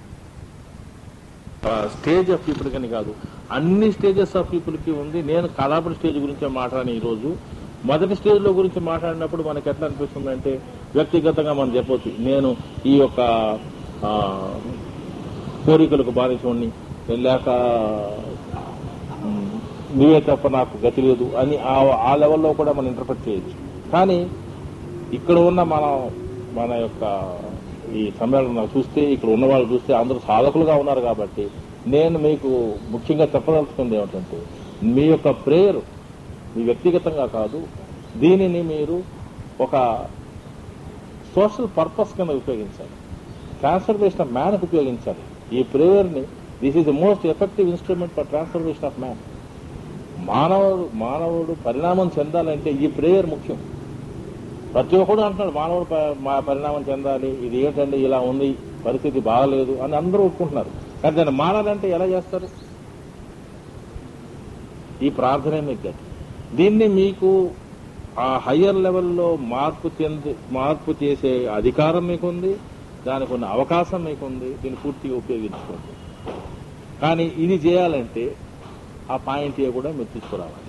స్టేజ్ ఆఫ్ పీపుల్ కని కాదు అన్ని స్టేజెస్ ఆఫ్ పీపుల్ కి ఉంది నేను కళాపడి స్టేజ్ గురించి మాట్లాడిన ఈ రోజు మొదటి స్టేజ్ లో గురించి మాట్లాడినప్పుడు మనకి ఎట్లా అనిపిస్తుంది అంటే వ్యక్తిగతంగా మనం చెప్పొచ్చు నేను ఈ యొక్క ఆ, కోరికలకు బాధించండి లేక ఉమ్, నువ్వే తప్ప నాకు గతి లేదు అని ఆ- ఆ లెవెల్లో కూడా మనం ఇంటర్ప్రెట్ చేయొచ్చు కానీ ఇక్కడ ఉన్న మన మన యొక్క ఈ సమ్మేళనం చూస్తే ఇక్కడ ఉన్న వాళ్ళు చూస్తే అందరూ సాధకులుగా ఉన్నారు కాబట్టి నేను మీకు ముఖ్యంగా చెప్పదలుచుకుంది ఏమిటంటే మీ యొక్క ప్రేయర్ మీ వ్యక్తిగతంగా కాదు దీనిని మీరు ఒక సోషల్ పర్పస్ కింద ఉపయోగించాలి ట్రాన్స్ఫర్మేషన్ ఆఫ్ మ్యాన్ ఉపయోగించాలి ఈ ప్రేయర్ ని this is the most effective instrument for transformation of man మానవుడు మానవుడు పరిణామం చెందాలంటే ఈ ప్రేయర్ ముఖ్యం ప్రతి ఒక్కడు అంటున్నాడు మానవుడు ప- మా పరిణామం చెందాలి ఇది ఏంటండి ఇలా ఉంది పరిస్థితి బాగలేదు అని అందరూ ఒప్పుకుంటున్నారు కానీ దాన్ని మారాలంటే ఎలా చేస్తారు ఈ ప్రార్థనే మీకు గతి దీన్ని మీకు ఆ హయ్యర్ లెవెల్లో మార్పు చెంది మార్పు చేసే అధికారం మీకుంది దానికి ఉన్న అవకాశం మీకుంది దీన్ని పూర్తిగా ఉపయోగించుకోండి కానీ ఇది చేయాలంటే ఆ పాయింట్ ఏ కూడా మీరు తీసుకురావాలి